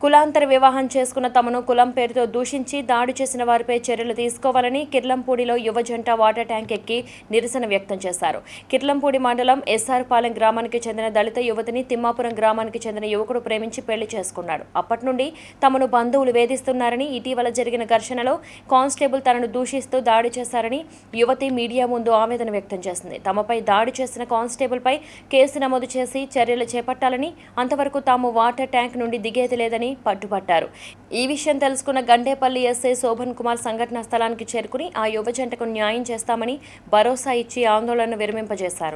కులాంతర వివాహం చేసుకున్న తమను కులం పేరుతో దూషించి దాడి చేసిన వారిపై చర్యలు తీసుకోవాలని కిర్లంపూడిలో యువ జంట వాటర్ ట్యాంక్ ఎక్కి నిరసన వ్యక్తం చేశారు కిర్లంపూడి మండలం ఎస్ఆర్ పాలెం గ్రామానికి చెందిన దళిత యువతిని తిమ్మాపురం గ్రామానికి చెందిన యువకుడు ప్రేమించి పెళ్లి చేసుకున్నాడు అప్పటి నుండి తమను బంధువులు వేధిస్తున్నారని ఇటీవల జరిగిన ఘర్షణలో కానిస్టేబుల్ తనను దూషిస్తూ దాడి చేశారని యువతి మీడియా ముందు ఆవేదన వ్యక్తం చేసింది తమపై దాడి చేసిన కానిస్టేబుల్పై కేసు నమోదు చేసి చర్యలు చేపట్టాలని అంతవరకు తాము వాటర్ ట్యాంక్ నుండి దిగేది లేదని పట్టుబట్టారు ఈ విషయం తెలుసుకున్న గండేపల్లి ఎస్ఐ శోభన్ కుమార్ సంఘటనా స్థలానికి చేరుకుని ఆ యువ జంటకు న్యాయం చేస్తామని భరోసా ఇచ్చి ఆందోళన విరమింపజేశారు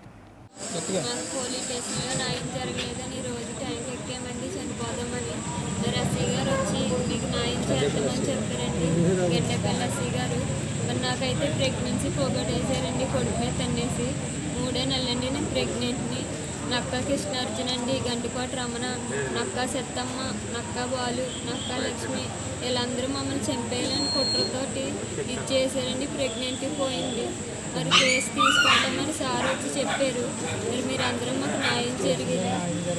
మాకు పోలీస్ స్టేషన్లో న్యాయం జరగలేదని రోజు ట్యాంక్ ఎక్కామండి చనిపోదామని మరి ఎస్ఐ గారు వచ్చి మీకు న్యాయం చేద్దామని చెప్పారండి గడ్డపల్లి ఎస్ఐ గారు మరి నాకైతే ప్రెగ్నెన్సీ పోగొట్టేశారండి కొడుకు మీద తన్నేసి మూడే నెలలండి నేను ప్రెగ్నెంట్ని నక్క కృష్ణార్జున అండి గంటికోట రమణ నక్క సత్తమ్మ నక్క బాలు నక్క లక్ష్మి వీళ్ళందరూ మమ్మల్ని చంపేయాలని కుట్రతోటి ఇది చేశారండి ప్రెగ్నెంట్ పోయింది మరి కేసు తీసుకుంటామని సార్ వచ్చి చెప్పారు మరి మీరు అందరూ మాకు న్యాయం జరిగింది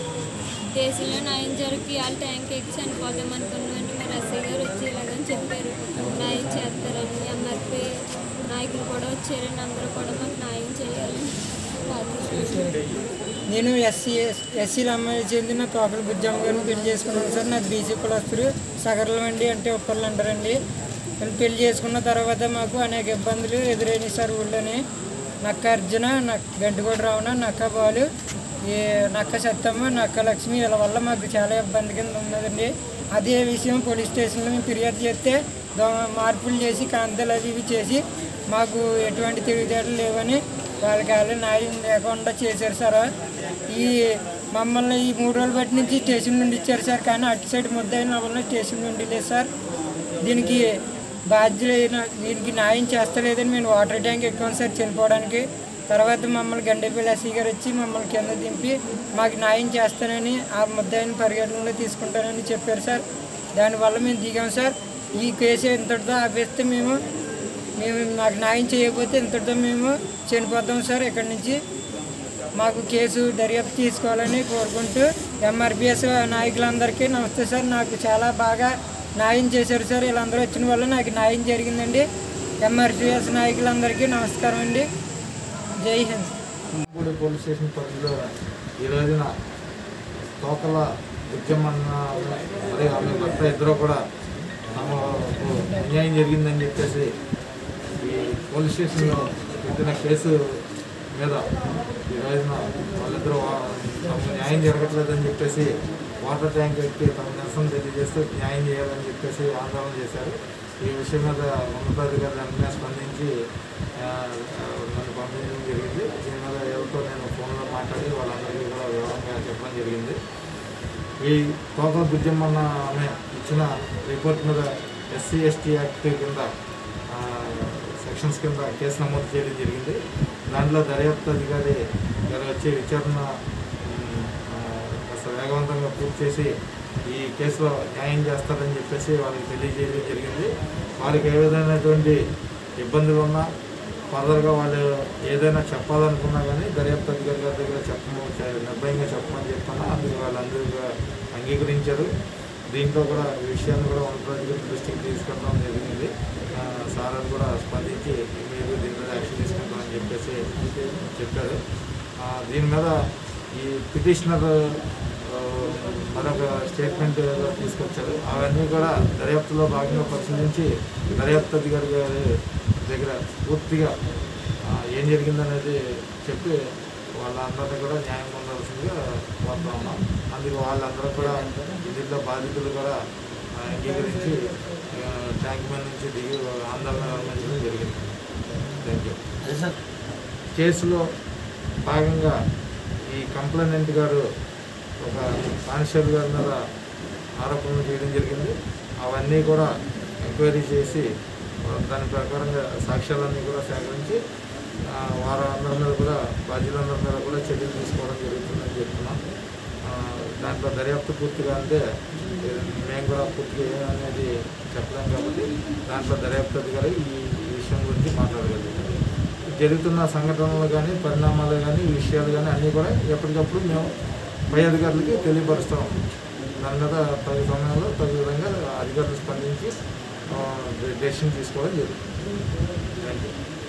కేసులో న్యాయం జరిగి వాళ్ళ ట్యాంక్ ఎక్కి చనిపోదాం అనుకున్నామండి మరి ఎస్ఐ గారు వచ్చి ఇలాగని చెప్పారు న్యాయం చేస్తారని ఎంఆర్పి నాయకులు కూడా వచ్చారండి అందరూ కూడా మాకు న్యాయం చేయాలని ప్రార్థిస్తున్నాను నేను ఎస్సీ ఎస్సీల అమ్మాయి చెందిన తోకల బుజ్జమ్మ గారిని పెళ్లి చేసుకున్నాను సార్ నాకు బీసీ కులస్తులు సగర్లం అండి అంటే ఒక్కళ్ళు అంటారండి నేను పెళ్లి చేసుకున్న తర్వాత మాకు అనేక ఇబ్బందులు ఎదురైనాయి సార్ ఊళ్ళోని నక్క అర్జున నక్క గంటికోట రావణ నక్క బాలు ఈ నక్క సత్తమ్మ నక్క లక్ష్మి వీళ్ళ వల్ల మాకు చాలా ఇబ్బంది కింద ఉన్నదండి అదే విషయం పోలీస్ స్టేషన్లో మేము ఫిర్యాదు చేస్తే దో- మార్పులు చేసి కాంతలు అవి ఇవి చేసి మాకు ఎటువంటి తెలివితేటలు లేవని వాళ్ళకి వాళ్ళు న్యాయం లేకుండా చేశారు సార్ ఈ మమ్మల్ని ఈ మూడు రోజులు బట్టి నుంచి స్టేషన్ నుండి ఇచ్చారు సార్ కానీ అటు సైడ్ ముద్దయిన వల్ల స్టేషన్ నుండి లేదు సార్ దీనికి బాధ్యులైన దీనికి న్యాయం చేస్తలేదని మేము వాటర్ ట్యాంక్ ఎక్కాం సార్ చనిపోవడానికి తర్వాత మమ్మల్ని గండేపల్లి ఎస్సీ గారు వచ్చి మమ్మల్ని కింద దింపి మాకు న్యాయం చేస్తానని ఆ ముద్దాయిని పరిగణనలో తీసుకుంటానని చెప్పారు సార్ దానివల్ల మేము దిగాం సార్ ఈ కేసు ఇంతటితో ఆపేస్తే మేము మేము నాకు న్యాయం చేయకపోతే ఇంతటితో మేము చనిపోతాం సార్ ఇక్కడి నుంచి మాకు కేసు దర్యాప్తు తీసుకోవాలని కోరుకుంటూ ఎంఆర్పిఎస్ నాయకులందరికీ నమస్తే సార్ నాకు చాలా బాగా న్యాయం చేశారు సార్ వీళ్ళందరూ వచ్చిన వల్ల నాకు న్యాయం జరిగిందండి ఎంఆర్పిఎస్ నాయకులందరికీ నమస్కారం అండి జై హింద్ గూడి పోలీస్ స్టేషన్ పరిధిలో ఈ రోజున తోకల ఉద్యమన్న మరియు ఆమె భర్త ఇద్దరు కూడా తమకు అన్యాయం జరిగిందని చెప్పేసి ఈ పోలీస్ స్టేషన్లో పెట్టిన కేసు మీద ఈ రోజున వాళ్ళిద్దరూ వా- తమకు న్యాయం జరగట్లేదని చెప్పేసి వాటర్ ట్యాంక్ ఎక్కి తమ నిరసన తెలియజేస్తూ న్యాయం చేయాలని చెప్పేసి ఆందోళన చేశారు ఈ విషయం మీద ఉన్నతాధికారులు వెంటనే స్పందించి ఆ, ఆ, నన్ను పంపించడం జరిగింది దీని మీద ఎవరితో నేను ఫోన్లో మాట్లాడి వాళ్ళందరికీ కూడా వివరంగా చెప్పడం జరిగింది ఈ తోకల బుజ్జమ్మన్న ఆమె ఇచ్చిన రిపోర్ట్ మీద ఎస్సీ ఎస్టీ యాక్ట్ కింద ఆ, సెక్షన్స్ కింద కేసు నమోదు చేయడం జరిగింది దాంట్లో దర్యాప్తు అధికారి గారు వచ్చి విచారణ ఉమ్, ఆ, కాస్త వేగవంతంగా పూర్తి చేసి ఈ కేసులో న్యాయం చేస్తారని చెప్పేసి వాళ్ళకి తెలియజేయడం జరిగింది వారికి ఏ విధమైనటువంటి ఇబ్బందులు ఉన్నా ఫర్దర్గా వాళ్ళు ఏదైనా చెప్పాలనుకున్నా కానీ దర్యాప్తు అధికారి గారి దగ్గర చెప్పము చ- నిర్భయంగా చెప్పమని చెప్పాను అందుకు వాళ్ళందరూ కూడా అంగీకరించారు దీంట్లో కూడా ఈ విషయాన్ని కూడా ఉన్నతాధికారి దృష్టికి తీసుకెళ్ళడం జరిగింది ఆ, సార్ అని కూడా స్పందించి మీరు దీని మీద యాక్షన్ తీసుకుంటామని చెప్పేసి చెప్పారు ఆ, దీని మీద ఈ పిటిషనర్ ఆ, మరొక స్టేట్మెంట్ ఏదో తీసుకొచ్చారు అవన్నీ కూడా దర్యాప్తులో భాగంగా పరిశీలించి దర్యాప్తు అధికారి గారి దగ్గర పూర్తిగా ఆ, ఏం జరిగిందనేది చెప్పి వాళ్ళందరినీ కూడా న్యాయం పొందాల్సిందిగా కోరుతా ఉన్నాం అందుకు వాళ్ళందరూ కూడా దీంట్లో బాధితులు కూడా ఆ, అంగీకరించి ఆ, ట్యాంక్ బండ్ నుంచి దిగి ఆందోళన విరమించడం జరిగింది థ్యాంక్ యూ కేసులో భాగంగా ఈ కంప్లైనెంట్ గారు ఒక కానిస్టేబుల్ గారి మీద ఆరోపణలు చేయడం జరిగింది అవన్నీ కూడా ఎంక్వైరీ చేసి ఆ, దాని ప్రకారంగా సాక్ష్యాలన్నీ కూడా సేకరించి ఆ, వారందరి మీద కూడా బాధ్యులందరి మీద కూడా చర్యలు తీసుకోవడం జరుగుతుందని చెప్తున్నాం ఆ, దాంట్లో దర్యాప్తు పూర్తిగా అంటే ఏ, మేము కూడా పూర్తిగా ఏమనేది చెప్పలేం కాబట్టి దాంట్లో దర్యాప్తు అధికారి ఈ ఈ విషయం గురించి మాట్లాడగలుగుతారు జరుగుతున్న సంఘటనలు కానీ పరిణామాలు కానీ ఈ విషయాలు కానీ అన్నీ కూడా ఎప్పటికప్పుడు మేము పై అధికారులకి తెలియపరుస్తాం దాని మీద తగు సమయంలో తగు విధంగా అధికారులు స్పందించి డెసిషన్ తీసుకోవడం జరుగుతుంది థ్యాంక్ యూ